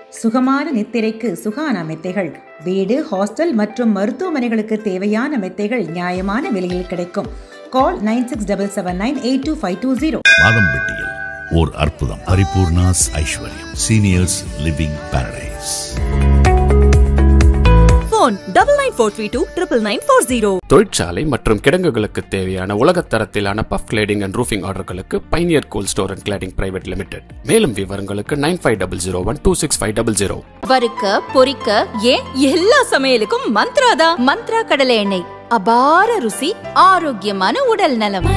சுகமான நித்திரைக்கு சுகான மெத்தைகள் வீடு ஹாஸ்டல் மற்றும் மருத்துவமனைகளுக்கு தேவையான மெத்தைகள் நியாயமான விலையில் கிடைக்கும் call nine six double seven nine eight two five two zero மாதம்பட்டியில் ஓர் அற்புதம் Paripoorna's Aishwaryam seniors living paradise phone double nine four three two triple nine four zero தொழிற்சாலை மற்றும் கிடங்குகளுக்கு தேவையான உலகத் தரத்திலான பஃப் கிளேடிங் அண்ட் ரூஃபிங் ஆர்டர்களுக்கு pioneer cool store and cladding private limited மேலும் விவரங்களுக்கு nine five double zero one two six five double zero வறுக்க பொரிக்க ஏன் எல்லா சமையலுக்கும் மந்த்ரா தான் மந்த்ரா கடலை எண்ணெய் அபார ருசி ஆரோக்கியமான உடல் நலம்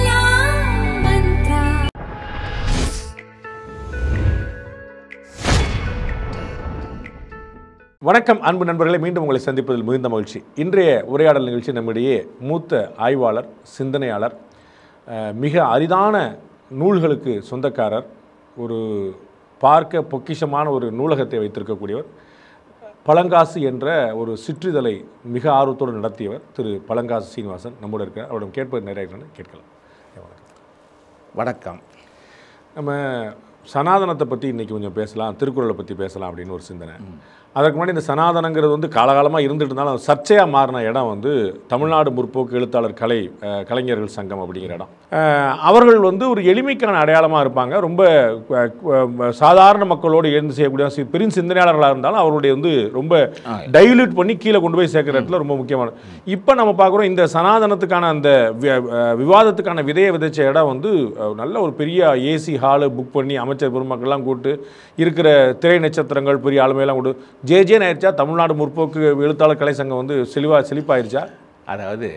வணக்கம் அன்பு நண்பர்களை மீண்டும் உங்களை சந்திப்பதில் மிகுந்த மகிழ்ச்சி இன்றைய உரையாடல் நிகழ்ச்சி நம்மிடையே மூத்த ஆய்வாளர் சிந்தனையாளர் அஹ், மிக அரிதான நூல்களுக்கு சொந்தக்காரர் ஒரு பார்க்க பொக்கிஷமான ஒரு நூலகத்தை வைத்திருக்கக்கூடியவர் பழங்காசு என்ற ஒரு சிற்றிதழை மிக ஆர்வத்தோடு நடத்தியவர் திரு பழங்காசு சீனிவாசன் நம்மோடு இருக்கிறார் அவரிடம் கேட்பது நிறைய இருக்கிறது. கேட்கலாம் வணக்கம் வணக்கம் நம்ம சனாதனத்தை பற்றி இன்றைக்கி கொஞ்சம் பேசலாம் திருக்குறளை பற்றி பேசலாம் அப்படின்னு ஒரு சிந்தனை அதற்கு முன்னாடி இந்த சனாதனங்கிறது வந்து காலகாலமாக இருந்துட்டு இருந்தாலும் சர்ச்சையாக மாறின இடம் வந்து தமிழ்நாடு முற்போக்கு எழுத்தாளர் கலை அஹ், கலைஞர்கள் சங்கம் அப்படிங்கிற இடம் அஹ், அவர்கள் வந்து ஒரு எளிமைக்கான அடையாளமாக இருப்பாங்க ரொம்ப அஹ், அஹ், சாதாரண மக்களோடு எழுந்து செய்யக்கூடிய சி- பெரும் சிந்தனையாளர்களாக இருந்தாலும் அவருடைய வந்து ரொம்ப டைல்யூட் பண்ணி கீழே கொண்டு போய் சேர்க்குற இடத்துல ரொம்ப முக்கியமானது இப்போ நம்ம பார்க்குறோம் இந்த சனாதனத்துக்கான அந்த வி- அஹ், விவாதத்துக்கான விதையை விதைச்ச இடம் வந்து அஹ், நல்ல ஒரு பெரிய ஏசி ஹாலு புக் பண்ணி அமைச்சர் பெருமக்கள்லாம் கூப்பிட்டு இருக்கிற திரை நட்சத்திரங்கள் பெரிய ஆளுமையெல்லாம் கொண்டு ஜே ஜேன்னு ஆயிடுச்சா தமிழ்நாடு முற்போக்கு எழுத்தாளர் கலை சங்கம் வந்து செழிவா செழிப்பாயிருச்சா அதாவது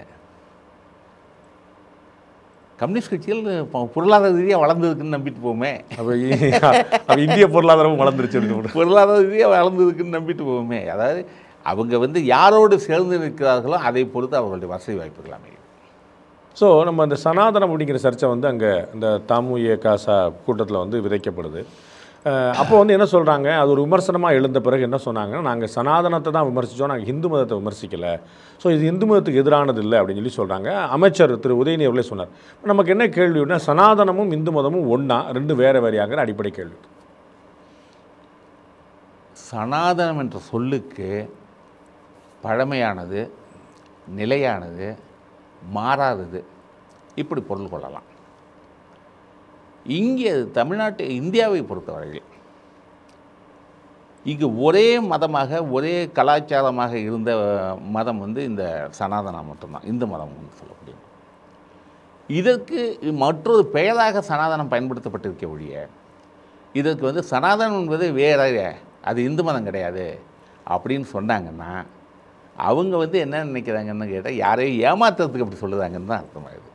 கம்யூனிஸ்ட் கட்சிகள் பொ- பொருளாதார ரீதியாக வளர்ந்ததுக்குன்னு நம்பிட்டு போமே அப்போ அப்போ இந்திய பொருளாதாரம் வளர்ந்துருச்சு அப்படின்னு பொருளாதார ரீதியாக வளர்ந்ததுக்குன்னு நம்பிட்டு போவோமே அதாவது அவங்க வந்து யாரோடு சேர்ந்து நிற்கிறார்களோ அதை பொறுத்து அவர்களுடைய வசதி வாய்ப்புகள் அமையும் ஸோ நம்ம அந்த சனாதனம் அப்படிங்கிற சர்ச்சை வந்து அங்கே இந்த தாமுய காசா கூட்டத்தில் வந்து விதைக்கப்படுது அஹ் அப்போ வந்து என்ன சொல்கிறாங்க அது ஒரு விமர்சனமாக எழுந்த பிறகு என்ன சொன்னாங்கன்னா நாங்கள் சனாதனத்தை தான் விமர்சித்தோம் நாங்கள் இந்து மதத்தை விமர்சிக்கலை ஸோ இது இந்து மதத்துக்கு எதிரானது இல்லை அப்படின்னு சொல்லி சொல்கிறாங்க அமைச்சர் திரு உதயநிதி அவர்களே சொன்னார் நமக்கு என்ன கேள்வின்னா சனாதனமும் இந்து மதமும் ஒன்றா ரெண்டு வேறு வேறையாங்கிற அடிப்படை கேள்வி சனாதனம் என்ற சொல்லுக்கு பழமையானது நிலையானது மாறாதது இப்படி பொருள் கொள்ளலாம் இங்கே தமிழ்நாட்டு இந்தியாவை பொறுத்தவரையில் இங்கு ஒரே மதமாக ஒரே கலாச்சாரமாக இருந்த மதம் வந்து இந்த சனாதனம் மட்டும்தான் இந்து மதம் என்று சொல்லக்கூடிய இதற்கு மற்றொரு பெயராக சனாதனம் பயன்படுத்தப்பட்டிருக்க ஒழிய இதற்கு வந்து சனாதனம் என்பது வேற அது இந்து மதம் கிடையாது அப்படின்னு சொன்னாங்கன்னா அவங்க வந்து என்ன நினைக்கிறாங்கன்னு கேட்டால் யாரையும் ஏமாத்துறதுக்கு அப்படி சொல்லுதாங்கன்னு தான் அர்த்தமாகுது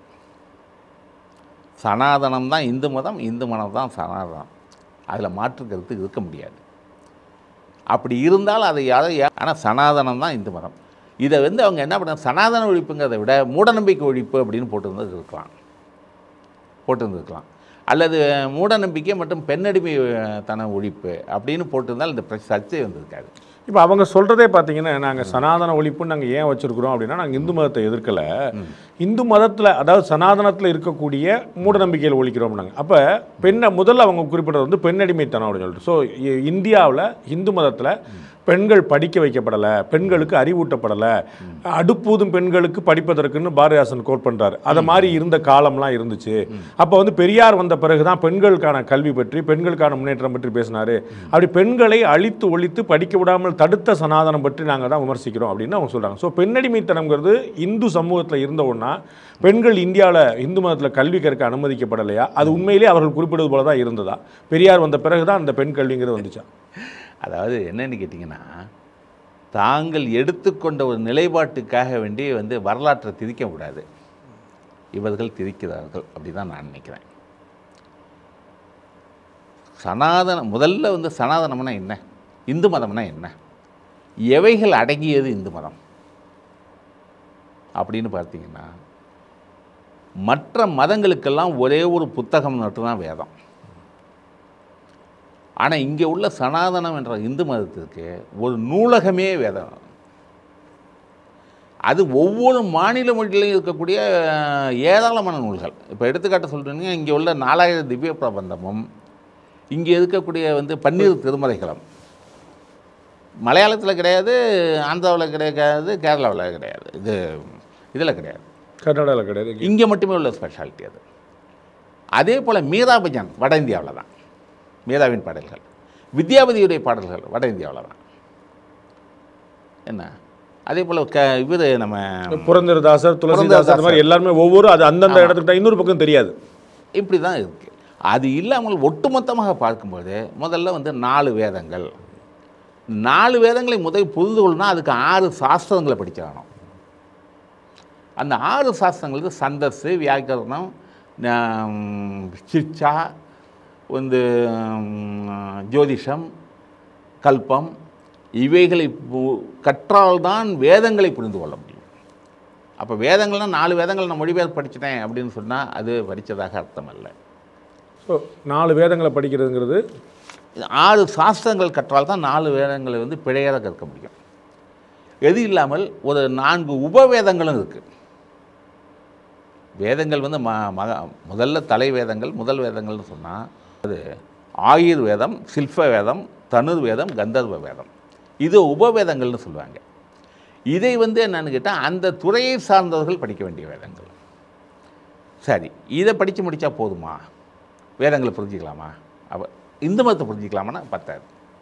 சனாதனம் தான் இந்து மதம் இந்து மதம் தான் சனாதனம் அதில் மாற்று கருத்து இருக்க முடியாது அப்படி இருந்தால் அதை யாரோ ஆனால் சனாதனம் தான் இந்து மதம் இதை வந்து அவங்க என்ன பண்ண சனாதன ஒழிப்புங்கிறத விட மூடநம்பிக்கை ஒழிப்பு அப்படின்னு போட்டிருந்தது இருக்கலாம் போட்டிருந்துருக்கலாம் அல்லது மூடநம்பிக்கை மற்றும் பெண்ணடிமை அஹ், தன ஒழிப்பு அப்படின்னு போட்டிருந்தால் இந்த பிரச்ச- சர்ச்சை வந்திருக்காது இப்போ அவங்க சொல்கிறதே பார்த்தீங்கன்னா நாங்கள் சனாதன ஒழிப்புன்னு நாங்கள் ஏன் வச்சுருக்குறோம் அப்படின்னா நாங்கள் இந்து மதத்தை எதிர்க்கலை இந்து மதத்தில் அதாவது சனாதனத்தில் இருக்கக்கூடிய மூடநம்பிக்கையில் ஒழிக்கிறோம் நாங்கள் அப்போ பெண்ணை முதல்ல அவங்க குறிப்பிட்டது வந்து பெண்ணடிமைத்தனம் அப்படின்னு சொல்லிட்டு ஸோ இந்தியாவில் இந்து மதத்தில் பெண்கள் படிக்க வைக்கப்படலை பெண்களுக்கு அறிவூட்டப்படலை அடுப்பூதும் பெண்களுக்கு படிப்பதற்குன்னு பாரதிதாசன் கோட் பண்ணுறாரு அதை மாதிரி இருந்த காலம்லாம் இருந்துச்சு அப்போ வந்து பெரியார் வந்த பிறகு தான் பெண்களுக்கான கல்வி பற்றி பெண்களுக்கான முன்னேற்றம் பற்றி பேசினாரு அப்படி பெண்களை அழித்து ஒழித்து படிக்க விடாமல் தடுத்த சனாதனம் பற்றி நாங்கள் தான் விமர்சிக்கிறோம் அப்படின்னு அவங்க சொல்கிறாங்க ஸோ பெண்ணடிமைத்தனம்ங்கிறது இந்து சமூகத்தில் இருந்த ஒன்றா பெண்கள் இந்தியாவில் இந்து மதத்தில் கல்வி கற்க அனுமதிக்கப்படலையா அது உண்மையிலேயே அவர்கள் குறிப்பிடுவது போல தான் இருந்ததா பெரியார் வந்த பிறகு தான் அந்த பெண் கல்விங்கிறது வந்துச்சா அதாவது என்னன்னு கேட்டிங்கன்னா தாங்கள் எடுத்துக்கொண்ட ஒரு நிலைப்பாட்டுக்காக வேண்டி வந்து வரலாற்றை திரிக்க கூடாது இவர்கள் திரிக்கிறார்கள் அப்படி தான் நான் நினைக்கிறேன் சனாதனம் முதல்ல வந்து சனாதனம்னா என்ன இந்து மதம்னா என்ன எவைகள் அடங்கியது இந்து மதம் அப்படின்னு பார்த்தீங்கன்னா மற்ற மதங்களுக்கெல்லாம் ஒரே ஒரு புத்தகம் மட்டும்தான் வேதம் ஆனால் இங்கே உள்ள சனாதனம் என்ற இந்து மதத்திற்கு ஒரு நூலகமே வேதம் அது ஒவ்வொரு மாநில மொழியிலையும் இருக்கக்கூடிய அஹ், ஏராளமான நூல்கள் இப்போ எடுத்துக்காட்ட சொல்கிறீங்க இங்கே உள்ள நாலாயிரம் திவ்ய பிரபந்தமும் இங்கே இருக்கக்கூடிய வந்து பன்னீர் திருமலைகளம் மலையாளத்தில் கிடையாது ஆந்திராவில் கிடையாது கேரளாவில் கிடையாது இது இதில் கிடையாது கர்நாடகாவில் கிடையாது இங்கே மட்டுமே உள்ள ஸ்பெஷாலிட்டி அது அதே போல் மீரா பஜன் வட இந்தியாவில் தான் மீராவின் பாடல்கள் வித்யாபதியுடைய பாடல்கள் வட இந்தியாவில் தான் என்ன அதே போல் க இவர் நம்ம புரந்தரதாசர் துளசிதாசர் அந்த மாதிரி எல்லாருமே ஒவ்வொரு அது அந்தந்த இடத்துக்கு தான் இன்னொரு பக்கம் தெரியாது இப்படி தான் இருக்குது அது இல்லாமல் ஒட்டுமொத்தமாக பார்க்கும்போது முதல்ல வந்து நாலு வேதங்கள் நாலு வேதங்களை முதல் புரிந்து கொள்ளணும்னா அதுக்கு ஆறு சாஸ்திரங்களை படிச்சாகணும் அந்த ஆறு சாஸ்திரங்கள் வந்து சந்தஸ்ஸு வியாக்கரணம் ஆம், சிக்ஷா வந்து ஆம், ஜோதிஷம் கல்பம் இவைகளை பு- கற்றால்தான் வேதங்களை புரிந்து கொள்ள முடியும் அப்போ வேதங்கள்னால் நாலு வேதங்கள் நான் மொழிபெயர்ப்பு படிச்சிட்டேன் அப்படின்னு சொன்னால் அது படித்ததாக அர்த்தம் அல்ல ஸோ நாலு வேதங்களை படிக்கிறதுங்கிறது இது ஆறு சாஸ்திரங்கள் கற்றால் தான் நாலு வேதங்களை வந்து பிழையற கற்க முடியும் எது இல்லாமல் ஒரு நான்கு உபவேதங்களும் இருக்குது வேதங்கள் வந்து ம மக முதல்ல தலை வேதங்கள் முதல் வேதங்கள்னு சொன்னால் அது ஆயுர் வேதம் சில்ப வேதம் தனுர் வேதம் கந்தர்வ வேதம் இது உபவேதங்கள்னு சொல்லுவாங்க இதை வந்து என்னன்னு கேட்டால் அந்த துறையை சார்ந்தவர்கள் படிக்க வேண்டிய வேதங்கள் சரி இதை படித்து முடித்தா போதுமா வேதங்களை புரிஞ்சுக்கலாமா அப்போ இந்து மதத்தை புரிஞ்சுக்கலாமான்னா பத்தாது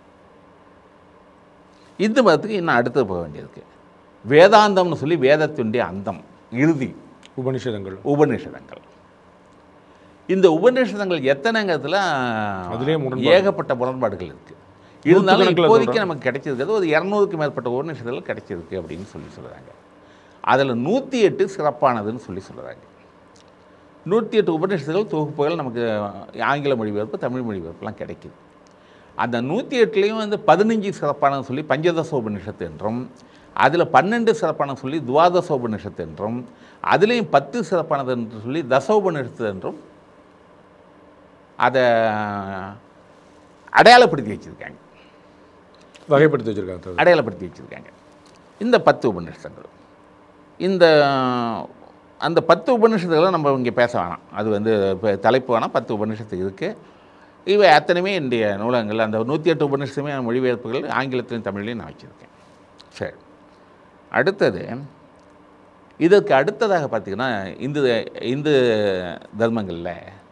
இந்து மதத்துக்கு இன்னும் அடுத்து போக வேண்டியிருக்கு வேதாந்தம்னு சொல்லி வேதத்தினுடைய அந்தம் இறுதி உபனிஷதங்கள் உபநிஷதங்கள் இந்த உபநிஷதங்கள் எத்தனைங்கிறதுல அதுலயே முரண்பாடு. ஏகப்பட்ட முரண்பாடுகள் இருக்குது இருந்தாலும் நூற்றுக்கணக்குல இப்போதைக்கு சொல்றேன். நமக்கு கிடைச்சிருக்கிறது ஒரு இரநூறுக்கு மேற்பட்ட உபநிஷதங்கள் கிடைச்சிருக்கு அப்படின்னு சொல்லி சொல்கிறாங்க அதில் நூற்றி எட்டு சிறப்பானதுன்னு சொல்லி சொல்கிறாங்க நூற்றி எட்டு உபநிஷதங்கள் தொகுப்புகள் நமக்கு ஆங்கில மொழிபெயர்ப்பு தமிழ் மொழிபெயர்ப்புலாம் கிடைக்குது அந்த நூற்றி எட்டுலேயும் வந்து பதினஞ்சு சிறப்பானது சொல்லி பஞ்சதச உபநிஷத்து என்றும் அதில் பன்னெண்டு சிறப்பானது சொல்லி துவாதச உபநிஷத்து என்றும் அதுலேயும் பத்து சிறப்பானது என்று சொல்லி தச உபநிஷத்து என்றும் அதை அடையாளப்படுத்தி வச்சுருக்காங்க வகைப்படுத்தி வச்சிருக்காங்க அடையாளப்படுத்தி வச்சுருக்காங்க இந்த பத்து உபநிஷதங்கள் இந்த அந்த பத்து உபநிஷத்துகளை நம்ம இங்கே பேச வேணாம் அது வந்து இப்போ தலைப்பு வேணாம் பத்து உபநிஷத்து இருக்குது இவை அத்தனையுமே என்னுடைய நூலகங்கள் அந்த நூற்றி எட்டு உபநிஷத்துமே மொழிபெயர்ப்புகள் ஆங்கிலத்திலையும் தமிழ்லையும் நான் வச்சுருக்கேன் சரி அடுத்தது இதற்கு அடுத்ததாக பார்த்திங்கன்னா இந்து இந்து தர்மங்களில்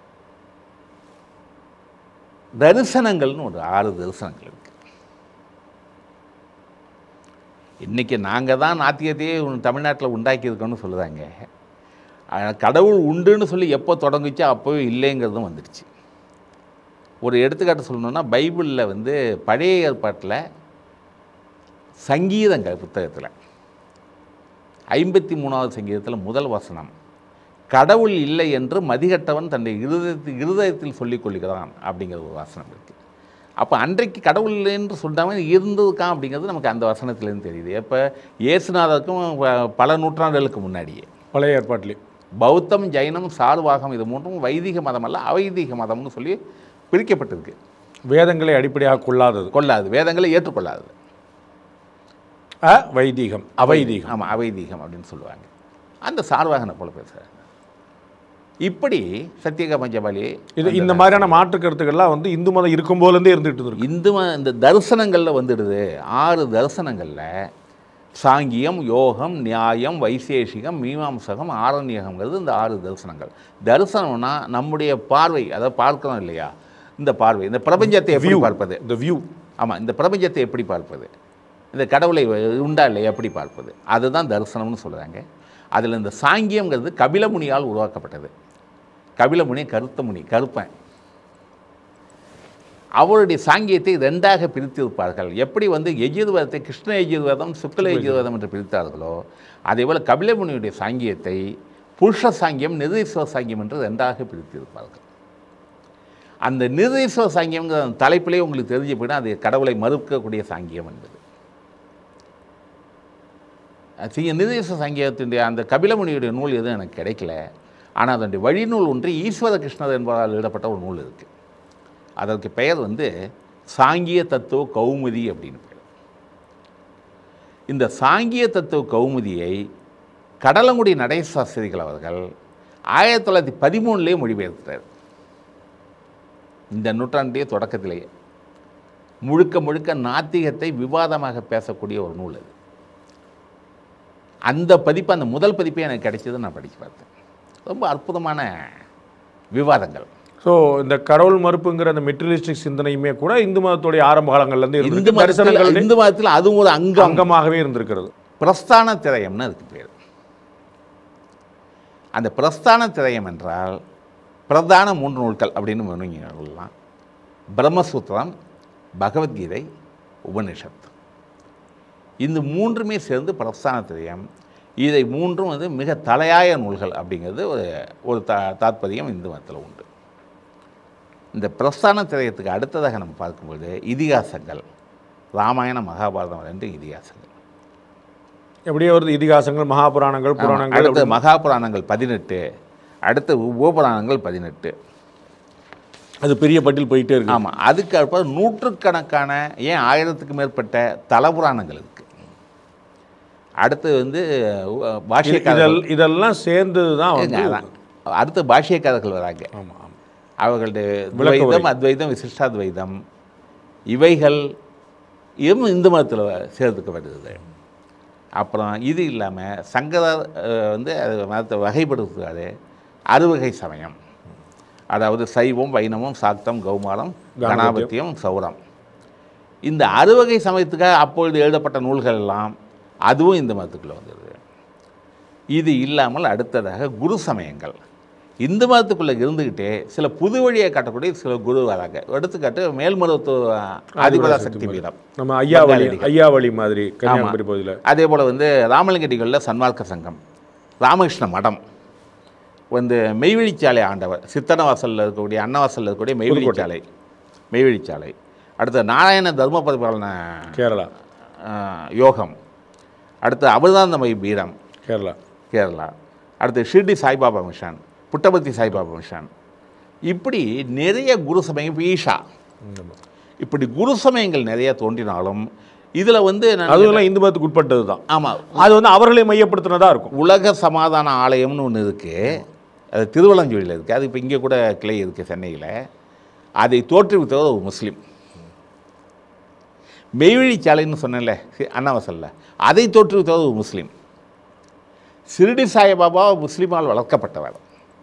தரிசனங்கள்னு ஒரு ஆறு தரிசனங்கள் இருக்குது இன்றைக்கி நாங்கள் தான் நாத்தியத்தையே தமிழ்நாட்டில் உண்டாக்கியிருக்கோம்னு சொல்லுறாங்க ஆனா, கடவுள் உண்டுன்னு சொல்லி எப்போ தொடங்குச்சோ அப்போவே இல்லைங்கிறதும் வந்துடுச்சு ஒரு எடுத்துக்காட்டு சொல்லணுன்னா பைபிளில் வந்து பழைய ஏற்பாட்டில் சங்கீதங்கள் புத்தகத்தில் ஐம்பத்தி மூணாவது சங்கீதத்தில் முதல் வசனம் கடவுள் இல்லை என்று மதிகட்டவன் தன்னுடைய இருதயத்தில் இருதயத்தில் சொல்லிக் கொள்கிறான் அப்படிங்கிற ஒரு வசனம் இருக்குது அப்போ அன்றைக்கு கடவுள் இல்லை என்று சொல்லாமல் இருந்ததுக்கான் அப்படிங்கிறது நமக்கு அந்த வசனத்துலேருந்து தெரியுது இப்போ இயேசுநாதருக்கும் ப- பல நூற்றாண்டுகளுக்கு முன்னாடியே பழைய ஏற்பாட்டிலே பௌத்தம் ஜைனம் சார்வாகம் இது மூன்றும் வைதிக மதம் அல்ல அவைதிக மதம்னு சொல்லி பிரிக்கப்பட்டிருக்கு வேதங்களை அடிப்படையாக கொள்ளாதது கொள்ளாது வேதங்களை ஏற்றுக்கொள்ளாது அ வைதீகம் அவைதீகம் ஆமாம் அவைதீகம் அப்படின்னு சொல்லுவாங்க அந்த சார்வாகனை போல பேசுகிறாங்க இப்படி சத்தியக பஞ்சபாலி இது இந்த மாதிரியான மாற்று கருத்துக்கள்லாம் வந்து இந்து மதம் இருக்கும் போலேருந்தே இருந்துகிட்டு இருக்கு இந்து ம- இந்த தரிசனங்களில் வந்துடுது ஆறு தரிசனங்களில் சாங்கியம் யோகம் நியாயம் வைசேஷிகம் மீமாம்சகம் ஆரண்யகம்ங்கிறது இந்த ஆறு தரிசனங்கள் தரிசனம்னா நம்முடைய பார்வை அதை பார்க்கிறோம் இல்லையா இந்த பார்வை இந்த பிரபஞ்சத்தை எப்படி பார்ப்பது இந்த வியூ ஆமாம் இந்த பிரபஞ்சத்தை எப்படி பார்ப்பது இந்த கடவுளை உண்டா இல்லையா எப்படி பார்ப்பது அதுதான் தரிசனம்னு சொல்கிறாங்க அதில் இந்த சாங்கியம்ங்கிறது கபிலமுனியால் உருவாக்கப்பட்டது கபிலமுனி கருத்த முனி கருப்பன் அவருடைய சாங்கியத்தை ரெண்டாக பிரித்திருப்பார்கள் எப்படி வந்து எஜுர்வேதத்தை கிருஷ்ண எஜுர்வேதம் சுக்ல எஜுர்வேதம் என்று பிரித்தார்களோ அதே போல் கபிலமுனியுடைய சாங்கியத்தை புருஷ சாங்கியம் நிர்தீஸ்வர சாங்கியம் என்று ரெண்டாக பிரித்திருப்பார்கள் அந்த நிர்தீஸ்வர சாங்கியம்ங்கிற அந்த தலைப்பிலே உங்களுக்கு தெரிஞ்சு போயிடும் அது கடவுளை மறுக்கக்கூடிய சாங்கியம் என்பது சிங்க நிர்தேச சங்கீதத்தினுடைய அந்த கபிலமுனியுடைய நூல் எதுவும் எனக்கு கிடைக்கல ஆனால் அதனுடைய வழிநூல் ஒன்று ஈஸ்வர கிருஷ்ணர் என்பதால் எழுதப்பட்ட ஒரு நூல் இருக்குது அதற்கு பெயர் வந்து சாங்கிய தத்துவ கௌமுதி அப்படின்னு பெயர் இந்த சாங்கிய தத்துவ கௌமுதியை கடலங்குடி நடேசாஸ்திரிகள் அவர்கள் ஆயிரத்தி தொள்ளாயிரத்தி பதிமூணுலேயே மொழிபெயர்த்தார் இந்த நூற்றாண்டிய தொடக்கத்திலேயே முழுக்க முழுக்க நாத்திகத்தை விவாதமாக பேசக்கூடிய ஒரு நூல் அது அந்த பதிப்பு அந்த முதல் பதிப்பே எனக்கு கிடைச்சது நான் படித்து பார்த்தேன் ரொம்ப அற்புதமான விவாதங்கள் ஸோ இந்த கடவுள் மறுப்புங்கிற அந்த மெட்டீரியலிஸ்டிக் சிந்தனையுமே கூட இந்து மதத்துடைய ஆரம்ப காலங்கள்ல இருந்து இந்து இருந்து மதத்தில் தரிசனங்கள் இந்து மதத்தில் அதுவும் ஒரு அங்கம் அங்கமாகவே இருந்திருக்கிறது பிரஸ்தான திரயம்னு அதுக்கு பேர் அந்த பிரஸ்தான திரயம் என்றால் பிரதான மூன்று நூல்கள் அப்படின்னு நீங்க சொல்லலாம் பிரம்மசூத்திரம் பகவத்கீதை உபனிஷத் இந்த மூன்றுமே சேர்ந்து பிரஸ்தான திரயம் இதை மூன்றும் வந்து மிக தலையாய நூல்கள் அப்படிங்கிறது ஒரு ஒரு தா தாத்பரியம் இந்து மதத்தில் உண்டு இந்த பிரஸ்தான திரயத்துக்கு அடுத்ததாக நம்ம பார்க்கும்போது இதிகாசங்கள் ராமாயண மகாபாரதம் ரெண்டு இதிகாசங்கள் எப்படியே வருது இதிகாசங்கள் மகாபுராணங்கள் ஆமா. புராணங்கள் அடுத்து அப்படி- மகாபுராணங்கள் பதினெட்டு அடுத்து உபபுராணங்கள் பதினெட்டு அது பெரிய பட்டியல் போயிட்டே இருக்கு ஆமாம் அதுக்கு அப்புறம் நூற்றுக்கணக்கான ஏன் ஆயிரத்துக்கு மேற்பட்ட தலபுராணங்கள் இருக்கு அடுத்து வந்து உ- இது- பாஷ்யக்காரர்கள் இதெல்- இதெல்லாம் சேர்ந்தது தான் ஏங்க, வந்து அதான். அடுத்து பாஷ்யக்காரர்கள் வராங்க ஆமா ஆமா அவர்களுடைய விளக்க உரை. துவைதம் அத்வைதம் விசிஷ்டாத்வைதம் இவைகள் இதுவும் இந்து மதத்தில் சேர்த்துக்கப்படுது அப்புறம் இது இல்லாமல் சங்கரர் அஹ், வந்து அது மதத்தை வகைப்படுத்துவார் அறுவகை சமயம் அதாவது சைவம் வைணவம் சாக்தம் கௌமாரம் கணாபத்தியம் சௌரம் இந்த அறுவகை சமயத்துக்காக அப்பொழுது எழுதப்பட்ட நூல்கள் எல்லாம் அதுவும் இந்த மதத்துக்குள்ளே வந்துடுது இது இல்லாமல் அடுத்ததாக குரு சமயங்கள் இந்து மதத்துக்குள்ளே இருந்துக்கிட்டே சில புது வழியை காட்டக்கூடிய சில குரு வராங்க எடுத்துக்காட்டு மேல்மருவத்தூர் ஆதிபரா சக்தி பீடம் நம்ம ஐயாவளி பங்காளிகள். ஐயாவளி மாதிரி கன்னியாகுமரி பகுதியில் அதே போல் வந்து ராமலிங்கடிகளில் சன்மார்க்க சங்கம் ராமகிருஷ்ண மடம் வந்து மெய்வழிச்சாலை ஆண்டவர் சித்தனவாசலில் இருக்கக்கூடிய அன்னவாசலில் இருக்கக்கூடிய மெய்வழிச்சாலை மெய்வழிச்சாலை அடுத்து நாராயண தர்ம பரிபாலன கேரளா ஆஹ், யோகம் அடுத்து அமிர்தாந்தமயி பீடம் கேரளா கேரளா அடுத்து ஷிர்டி சாய்பாபா மிஷன் புட்டபர்த்தி சாய்பாபா மிஷன் இப்படி நிறைய குரு சமயம் இப்ப ஈஷா ஆமா. இப்படி குரு சமயங்கள் நிறைய தோன்றினாலும் இதில் வந்து நான் அதுவெல்லாம் இந்து மதத்துக்கு உட்பட்டது தான் ஆமாம் அது வந்து அவர்களை மையப்படுத்தினதா இருக்கும் உலக சமாதான ஆலயம்னு ஒன்று இருக்குது அது திருவள்ளஞ்சூரில் இருக்குது அது இப்போ இங்கே கூட கிளை இருக்குது சென்னையில் அதை தோற்றுவித்தவர் ஒரு முஸ்லீம் மெய்வழிச்சாலைன்னு சொன்னேன்ல சி- அண்ணாவாசல்ல அதை தோற்றுவித்தவர் ஒரு முஸ்லீம் சிறுடி சாய்பாபா முஸ்லீமால் வளர்க்கப்பட்டவர்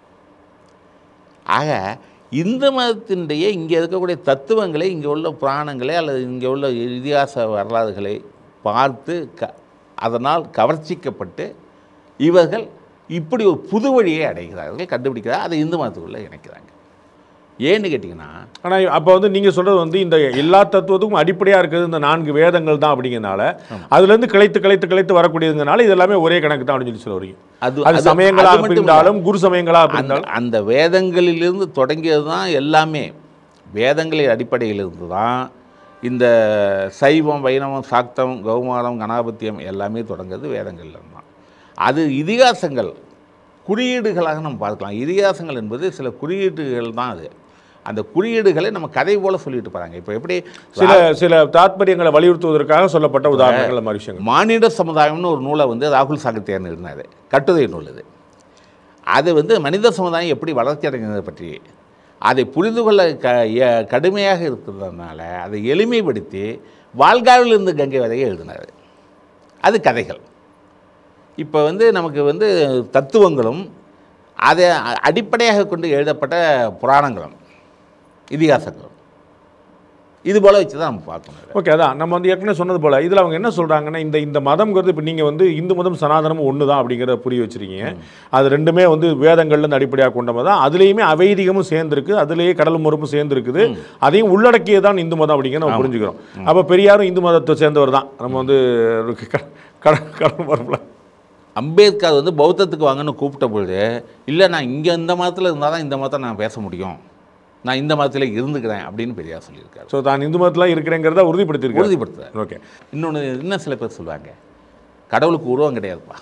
ஆக இந்த மதத்தினுடைய இங்கே இருக்கக்கூடிய தத்துவங்களை இங்கே உள்ள புராணங்களை அல்லது இங்கே உள்ள இதிகாச வரலாறுகளை பார்த்து க அதனால் கவர்ச்சிக்கப்பட்டு இவர்கள் இப்படி ஒரு புது வழியை அடைகிறார்கள் கண்டுபிடிக்கிறார் அதை இந்து மதத்துக்குள்ளே இணைக்கிறாங்க ஏன்னு கேட்டிங்கன்னா ஆனா அப்போ வந்து நீங்க சொல்றது வந்து இந்த எல்லா தத்துவத்துக்கும் அடிப்படையா இருக்கிறது இந்த நான்கு வேதங்கள் தான் அப்படிங்கிறனால அதுல இருந்து கிளைத்து கிளைத்து கிளைத்து வரக்கூடியதுனால இது எல்லாமே ஒரே கணக்கு தான் அப்படின்னு சொல்லி சொல்ல வரீங்க அது அது அது- சமயங்களா அது மட்டும் இல்ல. இருந்தாலும் குரு சமயங்களா அந்த இருந்தாலும் அந்த வேதங்களிலிருந்து தொடங்கியது தான் எல்லாமே வேதங்களின் அடிப்படையில் இருந்து தான் இந்த சைவம் வைணவம் சாக்தம் கௌமாரம் கணாபத்தியம் எல்லாமே தொடங்குறது வேதங்கள்ல இருந்து தான் அது இதிகாசங்கள் குறியீடுகளாக நம்ம பார்க்கலாம் இதிகாசங்கள் என்பது சில குறியீடுகள் தான் அது அந்த குறியீடுகளை நம்ம கதை போல சொல்லிட்டு போகிறாங்க இப்போ எப்படி சில சில தாத்பரியங்களை வலியுறுத்துவதற்காக சொல்லப்பட்ட உதாரணங்கள் அந்த மாதிரி விஷயங்கள் மானிட சமுதாயம்னு ஒரு நூலை வந்து ராகுல் சாகித்யான் இருந்தார் கட்டுரை நூல் இது அது வந்து மனித சமுதாயம் எப்படி வளர்ச்சி அடைந்ததை பற்றி அதை புரிந்து கொள்ள க எ- கடுமையாக இருக்கிறதுனால அதை எளிமைப்படுத்தி வாழ்காவில் இருந்து கங்கை வரைய எழுதினார் அது கதைகள் இப்போ வந்து நமக்கு வந்து தத்துவங்களும் அதை அ- அடிப்படையாக கொண்டு எழுதப்பட்ட புராணங்களும் இதிகாசங்களும் இது போல வச்சு தான் நம்ம பார்க்கணும் இதை. ஓகே அதான் நம்ம வந்து ஏற்கனவே சொன்னது போல இதில் அவங்க என்ன சொல்றாங்கன்னா இந்த இந்த மதம்ங்கிறது இப்போ நீங்கள் வந்து இந்து மதம் சனாதனமும் ஒன்று தான் அப்படிங்கிறத புரிய வச்சிருக்கீங்க அது ரெண்டுமே வந்து வேதங்கள்லேருந்து அடிப்படையாக கொண்ட மதம் அதுலேயுமே அவைதிகமும் சேர்ந்துருக்கு அதுலேயே கடல் மறுப்பும் சேர்ந்துருக்குது அதையும் உள்ளடக்கியது தான் இந்து மதம் அப்படிங்கிற நம்ம புரிஞ்சுக்கிறோம் அப்போ பெரியாரும் இந்து மதத்தை சேர்ந்தவர் தான் நம்ம வந்து க- கடல் கடல் மறுப்பில் அம்பேத்கர் வந்து பௌத்தத்துக்கு வாங்கன்னு கூப்பிட்ட பொழுது இல்லை நான் இங்கே இந்த மதத்தில் இருந்தால் தான் இந்த மதத்தை நான் பேச முடியும் நான் இந்த மதத்தில் இருந்துக்கிறேன் அப்படின்னு பெரியார் சொல்லியிருக்காரு ஸோ தான் இந்து மதத்தில் இருக்கிறேங்கிறத உறுதிப்படுத்தியிருக்காரு உறுதிப்படுத்துறார் ஓகே இன்னொன்று இன்னும் சில பேர் சொல்லுவாங்க கடவுளுக்கு உருவம் கிடையாதுப்பா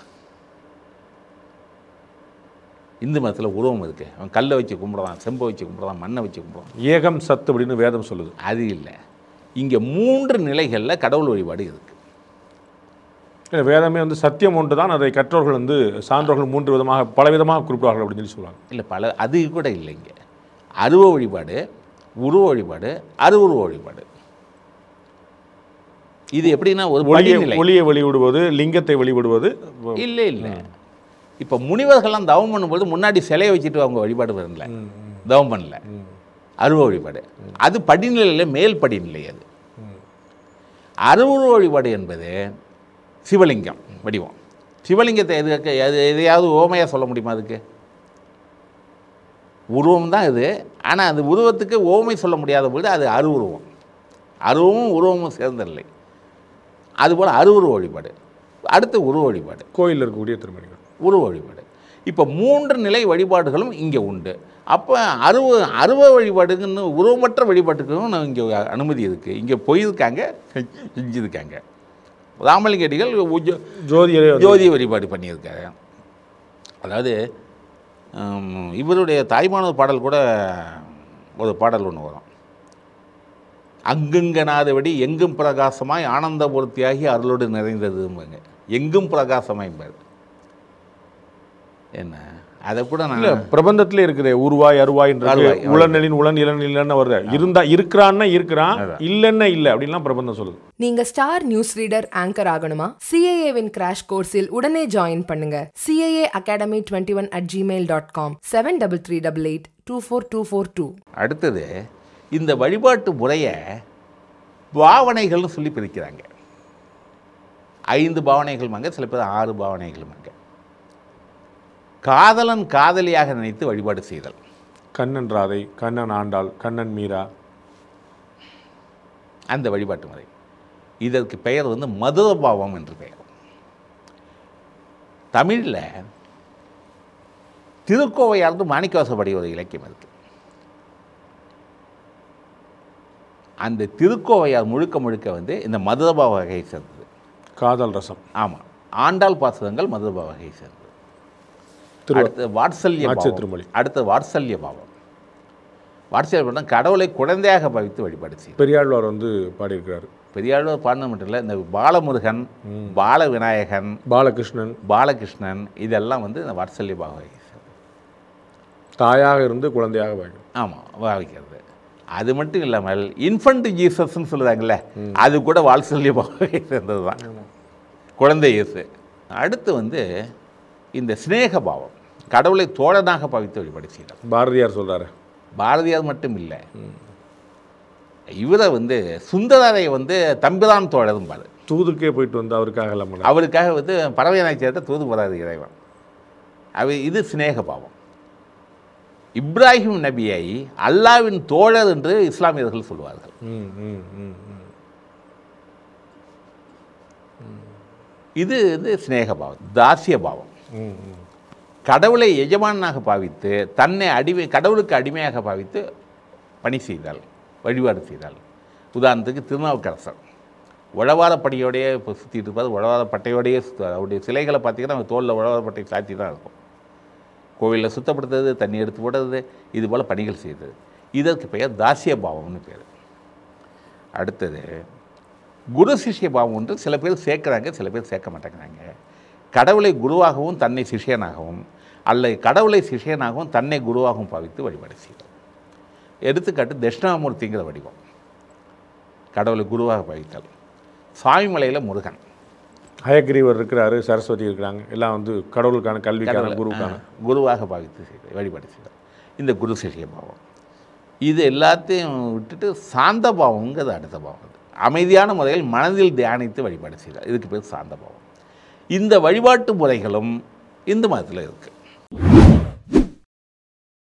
இந்து மதத்தில் உருவம் இருக்கு அவன் கல்லை வச்சு கும்பிடுறான் செம்பை வச்சு கும்பிடுறான் மண்ணை வச்சு கும்பிடுறான் ஏகம் சத் அப்படின்னு வேதம் சொல்லுது அது இல்லை இங்கே மூன்று நிலைகளில் கடவுள் வழிபாடு இருக்குது இல்ல, வேதமே வந்து சத்தியம் ஒன்று தான் அதை கற்றோர்கள் வந்து சான்றோர்கள் மூன்று விதமாக பல விதமாக குறிப்பிடுவார்கள் அப்படின்னு சொல்லி சொல்லுவாங்க இல்லை பல அது கூட இல்லைங்க அருவ வழிபாடு உருவ வழிபாடு அருவுருவ வழிபாடு இது எப்படின்னா ஒரு ஒளியை படிநிலை ஒளியை வழிபடுவது லிங்கத்தை வழிபடுவது இல்லை இல்லை இப்போ முனிவர்கள்லாம் தவம் பண்ணும்போது முன்னாடி சிலையை வச்சுட்டு அவங்க வழிபாடு வரல தவம் பண்ணல அருவ வழிபாடு அது படிநிலையில் மேல் படிநிலை அது அருவுருவ வழிபாடு என்பது சிவலிங்கம் வடிவம் சிவலிங்கத்தை எதுக்கு எது எதையாவது ஓமையாக சொல்ல முடியுமா அதுக்கு உருவம் தான் இது ஆனால் அது உருவத்துக்கு ஓமை சொல்ல முடியாத பொழுது அது அருவுருவம் அருவமும் உருவமும் சேர்ந்ததில்லை அதுபோல் அருவுருவ வழிபாடு அடுத்து உருவ வழிபாடு கோயிலில் இருக்கக்கூடிய திருமணிகள் உருவ வழிபாடு இப்போ மூன்று நிலை வழிபாடுகளும் இங்கே உண்டு அப்போ அருவ அருவ வழிபாடுக்குன்னு உருவமற்ற வழிபாட்டுக்கும் நான் இங்கே அனுமதி இருக்குது இங்கே போயிருக்காங்க செஞ்சுருக்காங்க ராமலிங்கடிகள் உஜ- ஜோதியரே வந்து- ஜோதி வழிபாடு பண்ணியிருக்காரு அதாவது ஹம், இவருடைய தாய்மானவர் பாடல் கூட ஒரு பாடல் ஒன்று வரும் அங்குங்கனாதபடி எங்கும் பிரகாசமாய் ஆனந்தபூர்த்தியாகி அருளோடு நிறைந்ததும்பாங்க எங்கும் பிரகாசமாய் என்பது என்ன அதை கூட நான் இல்ல பிரபந்தத்திலே இருக்குது உருவாய் அருவாயின்றது அருவாய், உளநெலின் உளன் இளன் இல்லைன்னு வருது இருந்தா இருக்கிறான்னா இருக்கிறான் இல்லைன்னா இல்லை அப்படின்லாம் பிரபந்தம் சொல்லுது நீங்க ஸ்டார் நியூஸ் ரீடர் ஆங்கர் ஆகணுமா சிஏஏவின் கிராஷ் கோர்ஸில் உடனே ஜாயின் பண்ணுங்க CAA academy twenty one at Gmail dot com seven double three double eight two four two four two அடுத்தது இந்த வழிபாட்டு முறையை பாவனைகள்னு சொல்லி பிரிக்கிறாங்க ஐந்து பாவனைகள் வாங்க சில பேர் ஆறு பாவனைகள் வாங்க காதலன் காதலியாக நினைத்து வழிபாடு செய்தல் கண்ணன் ராதை கண்ணன் ஆண்டாள் கண்ணன் மீரா அந்த வழிபாட்டு முறை இதற்கு பெயர் வந்து மதுர பாவம் என்று பெயர் தமிழில் திருக்கோவையார்ந்து மாணிக்கவாசப்படி ஒரு இலக்கியம் இருக்கு அந்த திருக்கோவையார் முழுக்க முழுக்க வந்து இந்த மதுரபாவ வகையை சேர்ந்தது காதல் ரசம் ஆமாம் ஆண்டாள் பாசுரங்கள் மதுரபாவ வகையை சேர்ந்தது திரு அடுத்து வாத்சல்ய நாச்சிய பாவம். திருமொழி. அடுத்து வாத்சல்ய பாவம் வாத்சல்ய பாவம் கடவுளை குழந்தையாக பாவித்து வழிபாடு செய்யும் பெரியாழ்வார் வந்து பாடியிருக்கிறாரு பெரியாழ்வார் பாடின மட்டும் இல்லை இந்த பாலமுருகன் பால விநாயகன் பாலகிருஷ்ணன் பாலகிருஷ்ணன் இதெல்லாம் வந்து இந்த வாத்சல்ய பாவ வகையை சேர்ந்தது. தாயாக இருந்து குழந்தையாக பாய்க்கும் ஆமாம் பாவிக்கிறது அது மட்டும் இல்லாமல் இன்ஃபண்ட் ஜீசஸ்ன்னு சொல்லுறாங்கல்ல அது கூட வாத்சல்ய பாவகை சேர்ந்தது தான் குழந்தை இயேசு அடுத்து வந்து இந்த சிநேக பாவம் கடவுளை தோழனாக பாவித்து வழிபாடு செய்கிறார் பாரதியார் சொல்றாரு பாரதியார் மட்டும் இல்லை இவரை வந்து சுந்தரரை வந்து தம்பிரான் தோழரும்பாரு தூதுக்கே போயிட்டு வந்து அவருக்காக எல்லாம் பண்ணாரு. அவருக்காக வந்து பறவை நாச்சியார்ட்ட தூது போறாரு இறைவன் அவர் இது சிநேக பாவம் இப்ராஹிம் நபியை அல்லாவின் தோழர் என்று இஸ்லாமியர்கள் சொல்வார்கள் ம், ம், ம், ம். இது வந்து சிநேக பாவம் தாசிய பாவம் ம், ம். கடவுளை எஜமானாக பாவித்து தன்னை அடிமை கடவுளுக்கு அடிமையாக பாவித்து பணி செய்தால் வழிபாடு செய்தால் உதாரணத்துக்கு திருநாவுக்கரசர் உழவார படையோடையே இப்போ சுற்றிட்டு இருப்பார் உழவார பட்டையோடையே சுற்றுவார் அவருடைய சிலைகளை பார்த்தீங்கன்னா அவங்க தோளில் உழவார பட்டை சாத்தி தான் இருக்கும் கோவிலில் சுத்தப்படுத்துறது தண்ணி எடுத்து போடுறது இது போல் பணிகள் செய்தது இதற்கு பெயர் தாசிய பாவம்னு பேர் அடுத்தது குரு சிஷ்ய பாவம் ஒன்று சில பேர் சேர்க்குறாங்க சில பேர் சேர்க்க மாட்டேங்கிறாங்க கடவுளை குருவாகவும் தன்னை சிஷ்யனாகவும் அல்ல கடவுளை சிஷ்யனாகவும் தன்னை குருவாகவும் பாவித்து வழிபாடு செய்கிறார் எடுத்துக்காட்டு தட்சிணாமூர்த்திங்கிற வடிவம் கடவுளை குருவாக பாவித்தால் சாமிமலையில் முருகன் ஹயக்ரீவர் இருக்கிறாரு சரஸ்வதி இருக்கிறாங்க எல்லாம் வந்து கடவுளுக்கான கல்விக்கான கடவுளை, குருவுக்கான ஆ, குருவாக பாவித்து செய்த வழிபாடு செய்தார் இந்த குரு சிஷ்ய பாவம் இது எல்லாத்தையும் விட்டுட்டு சாந்த பாவம்ங்கிறது அடுத்த பாவம் அது அமைதியான முறையில் மனதில் தியானித்து வழிபாடு செய்தார் இதுக்கு பேர் சாந்த பாவம் இந்த வழிபாட்டு முறைகளும் இந்து மதத்தில் இருக்குது